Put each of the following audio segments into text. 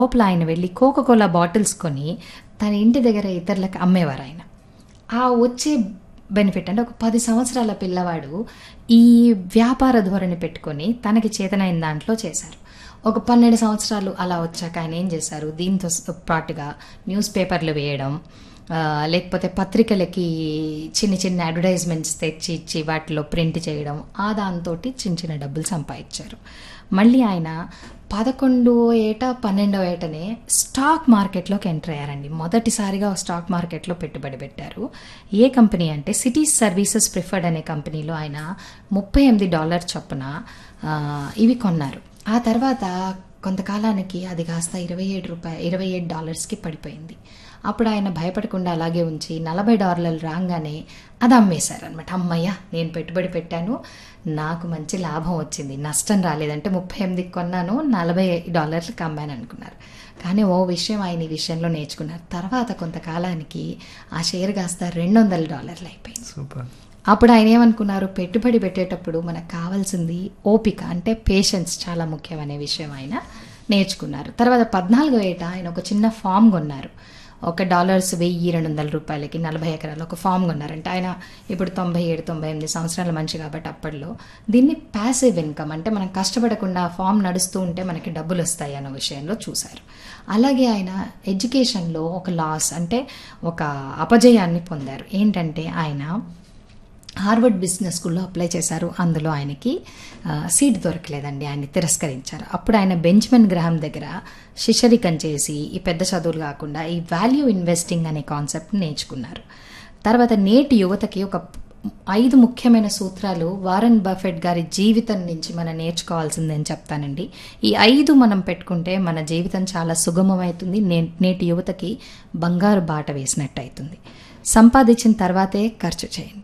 లోపల ఆయన వెళ్ళి కోకోకోలా బాటిల్స్ కొని తన ఇంటి దగ్గర ఇతరులకు అమ్మేవారు ఆయన ఆ వచ్చే బెనిఫిట్ అంటే ఒక పది సంవత్సరాల పిల్లవాడు ఈ వ్యాపార ధోరణి పెట్టుకొని తనకి చేతనైన దాంట్లో చేశారు ఒక పన్నెండు సంవత్సరాలు అలా వచ్చాక ఆయన ఏం చేశారు దీంతో స- పాటుగా న్యూస్ పేపర్లు వేయడం ఆ, లేకపోతే పత్రికలకి చిన్న చిన్న అడ్వర్టైజ్మెంట్స్ తెచ్చి ఇచ్చి వాటిలో ప్రింట్ చేయడం ఆ దాంతో చిన్న చిన్న డబ్బులు సంపాదించారు మళ్ళీ ఆయన పదకొండో ఏట పన్నెండో ఏటనే స్టాక్ మార్కెట్లోకి ఎంటర్ అయ్యారండి మొదటిసారిగా స్టాక్ మార్కెట్లో పెట్టుబడి పెట్టారు ఏ కంపెనీ అంటే సిటీస్ సర్వీసెస్ ప్రిఫర్డ్ అనే కంపెనీలో ఆయన ముప్పై ఎనిమిది డాలర్ చొప్పున ఆ, ఇవి కొన్నారు ఆ తర్వాత కొంతకాలానికి అది కాస్త ఇరవై ఏడు రూపాయ ఇరవై ఏడు డాలర్స్కి పడిపోయింది అప్పుడు ఆయన భయపడకుండా అలాగే ఉంచి నలభై డాలర్లు రాగానే అది అమ్మేశారనమాట అమ్మయ్య నేను పెట్టుబడి పెట్టాను నాకు మంచి లాభం వచ్చింది నష్టం రాలేదంటే ముప్పై ఎనిమిదికి కొన్నాను నలభై డాలర్లకు అమ్మాను అనుకున్నారు కానీ ఓ విషయం ఆయన ఈ విషయంలో నేర్చుకున్నారు తర్వాత కొంతకాలానికి ఆ షేర్ కాస్త రెండు వందల డాలర్లు అయిపోయింది సూపర్ అప్పుడు ఆయన ఏమనుకున్నారు పెట్టుబడి పెట్టేటప్పుడు మనకు కావాల్సింది ఓపిక అంటే పేషెన్స్ చాలా ముఖ్యమనే విషయం ఆయన నేర్చుకున్నారు తర్వాత పద్నాలుగో ఏట ఆయన ఒక చిన్న ఫామ్ కొన్నారు ఒక డాలర్స్ వెయ్యి రెండు వందల రూపాయలకి నలభై ఎకరాలు ఒక ఫామ్ కొన్నారంటే ఆయన ఇప్పుడు తొంభై ఏడు తొంభై ఎనిమిది సంవత్సరాల మనిషి కాబట్టి అప్పట్లో దీన్ని ప్యాసివ్ ఇన్కమ్ అంటే మనం కష్టపడకుండా ఆ ఫామ్ నడుస్తూ ఉంటే మనకి డబ్బులు వస్తాయి అన్న విషయంలో చూశారు అలాగే ఆయన ఎడ్యుకేషన్లో ఒక లాస్ అంటే ఒక అపజయాన్ని పొందారు ఏంటంటే ఆయన హార్వర్డ్ బిజినెస్ స్కూల్లో అప్లై చేశారు అందులో ఆయనకి ఆ, సీట్ దొరకలేదండి ఆయన్ని తిరస్కరించారు అప్పుడు ఆయన బెంచ్మెన్ గ్రహం దగ్గర శిష్యరికం చేసి ఈ పెద్ద చదువులు కాకుండా ఈ వాల్యూ ఇన్వెస్టింగ్ అనే కాన్సెప్ట్ నేర్చుకున్నారు తర్వాత నేటి యువతకి ఒక ఐదు ముఖ్యమైన సూత్రాలు వారన్ బఫెట్ గారి జీవితం నుంచి మనం నేర్చుకోవాల్సిందని చెప్తానండి ఈ ఐదు మనం పెట్టుకుంటే మన జీవితం చాలా సుగమమవుతుంది నే- నేటి యువతకి బంగారు బాట వేసినట్టు అవుతుంది సంపాదించిన తర్వాతే ఖర్చు చేయండి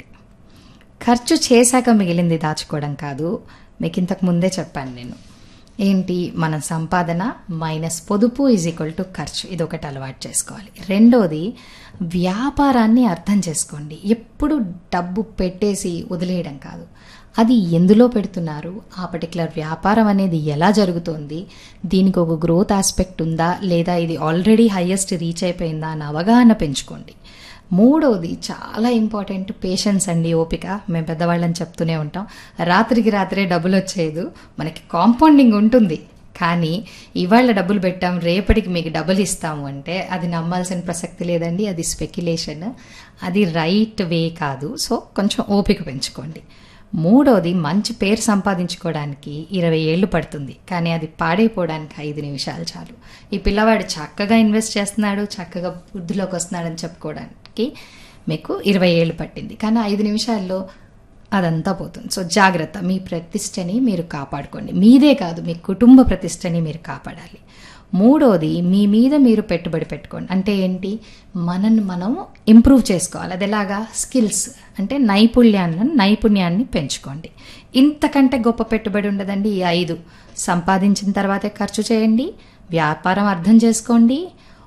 ఖర్చు చేశాక మిగిలింది దాచుకోవడం కాదు మీకు ఇంతకు ముందే చెప్పాను నేను ఏంటి మన సంపాదన మైనస్ పొదుపు ఈజ్ ఈక్వల్ టు ఖర్చు ఇది ఒకటి అలవాటు చేసుకోవాలి రెండోది వ్యాపారాన్ని అర్థం చేసుకోండి ఎప్పుడు డబ్బు పెట్టేసి వదిలేయడం కాదు అది ఎందులో పెడుతున్నారు ఆ పర్టికులర్ వ్యాపారం అనేది ఎలా జరుగుతోంది దీనికి ఒక గ్రోత్ ఆస్పెక్ట్ ఉందా లేదా ఇది ఆల్రెడీ హైయెస్ట్ రీచ్ అయిపోయిందా అన్న అవగాహన పెంచుకోండి మూడవది చాలా ఇంపార్టెంట్ పేషెన్స్ అండి ఓపిక మేము పెద్దవాళ్ళని చెప్తూనే ఉంటాం రాత్రికి రాత్రే డబ్బులు వచ్చేది మనకి కాంపౌండింగ్ ఉంటుంది కానీ ఇవాళ డబ్బులు పెట్టాం రేపటికి మీకు డబ్బులు ఇస్తాము అంటే అది నమ్మాల్సిన ప్రసక్తి లేదండి అది స్పెక్యులేషన్ అది రైట్ వే కాదు సో కొంచెం ఓపిక పెంచుకోండి మూడోది మంచి పేరు సంపాదించుకోవడానికి ఇరవై ఏళ్ళు పడుతుంది కానీ అది పాడైపోవడానికి ఐదు నిమిషాలు చాలు ఈ పిల్లవాడు చక్కగా ఇన్వెస్ట్ చేస్తున్నాడు చక్కగా వృద్ధిలోకి వస్తున్నాడని చెప్పుకోవడానికి మీకు ఇరవై ఏళ్ళు పట్టింది కానీ ఐదు నిమిషాల్లో అదంతా పోతుంది సో జాగ్రత్త మీ ప్రతిష్టని మీరు కాపాడుకోండి మీదే కాదు మీ కుటుంబ ప్రతిష్టని మీరు కాపాడాలి మూడోది మీ మీద మీరు పెట్టుబడి పెట్టుకోండి అంటే ఏంటి మనల్ని మనం ఇంప్రూవ్ చేసుకోవాలి అది ఎలాగా స్కిల్స్ అంటే నైపుణ్యాన్ని నైపుణ్యాన్ని పెంచుకోండి ఇంతకంటే గొప్ప పెట్టుబడి ఉండదండి ఈ ఐదు సంపాదించిన తర్వాతే ఖర్చు చేయండి వ్యాపారం అర్థం చేసుకోండి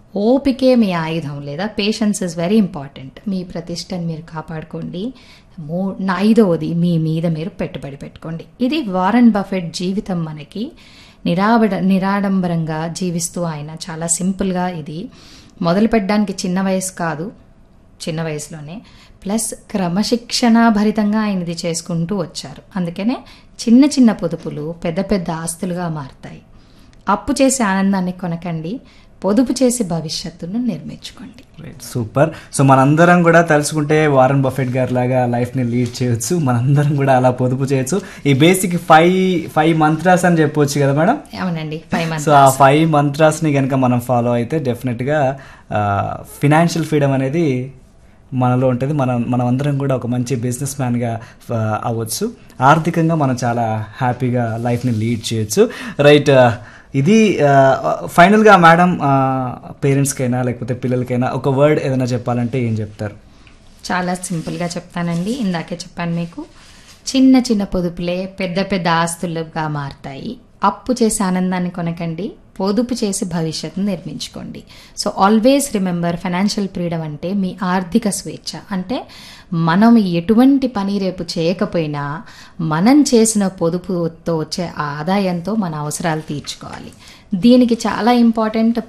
ఓపికే మీ ఆయుధం లేదా పేషెన్స్ ఇస్ వెరీ ఇంపార్టెంట్ మీ ప్రతిష్టని మీరు కాపాడుకోండి మూ నా ఐదవది మీ మీద మీరు పెట్టుబడి పెట్టుకోండి ఇది వారన్ బఫెట్ జీవితం మనకి నిరాబడ నిరాడంబరంగా జీవిస్తూ ఆయన చాలా సింపుల్గా ఇది మొదలు పెట్టడానికి చిన్న వయసు కాదు చిన్న వయసులోనే ప్లస్ క్రమశిక్షణాభరితంగా ఆయన ఇది చేసుకుంటూ వచ్చారు అందుకనే చిన్న చిన్న పొదుపులు పెద్ద పెద్ద ఆస్తులుగా మారుతాయి అప్పు చేసి ఆనందాన్ని కొనకండి పొదుపు చేసి భవిష్యత్తును నిర్మించుకోండి రైట్ సూపర్ సో మనందరం కూడా తలుచుకుంటే వారన్ బఫెట్ గారి లాగా లైఫ్ని లీడ్ చేయొచ్చు మనందరం కూడా అలా పొదుపు చేయొచ్చు ఈ బేసిక్ ఫైవ్ ఫైవ్ మంత్రాస్ అని చెప్పొచ్చు కదా మేడం అవునండి ఫైవ్ మంత్స్ సో ఆ ఫైవ్ మంత్రాస్ని కనుక మనం ఫాలో అయితే డెఫినెట్గా ఫినాన్షియల్ ఫ్రీడమ్ అనేది మనలో ఉంటుంది మనం మనం అందరం కూడా ఒక మంచి బిజినెస్ మ్యాన్గా అవ్వచ్చు ఆర్థికంగా మనం చాలా హ్యాపీగా లైఫ్ని లీడ్ చేయొచ్చు రైట్ ఇది ఫైనల్గా మేడం పేరెంట్స్కైనా లేకపోతే పిల్లలకైనా ఒక వర్డ్ ఏదైనా చెప్పాలంటే ఏం చెప్తారు చాలా సింపుల్గా చెప్తానండి ఇందాకే చెప్పాను మీకు చిన్న చిన్న పొదుపులే పెద్ద పెద్ద ఆస్తులుగా మారుతాయి అప్పు చేసి ఆనందాన్ని కొనకండి పొదుపు చేసి భవిష్యత్తును నిర్మించుకోండి so always remember financial freedom అంటే మీ ఆర్థిక స్వేచ్ఛ అంటే మనం ఎటువంటి పని రేపు చేయకపోయినా మనం చేసిన పొదుపుతో వచ్చే ఆదాయంతో మన అవసరాలు తీర్చుకోవాలి దీనికి చాలా ఇంపార్టెంట్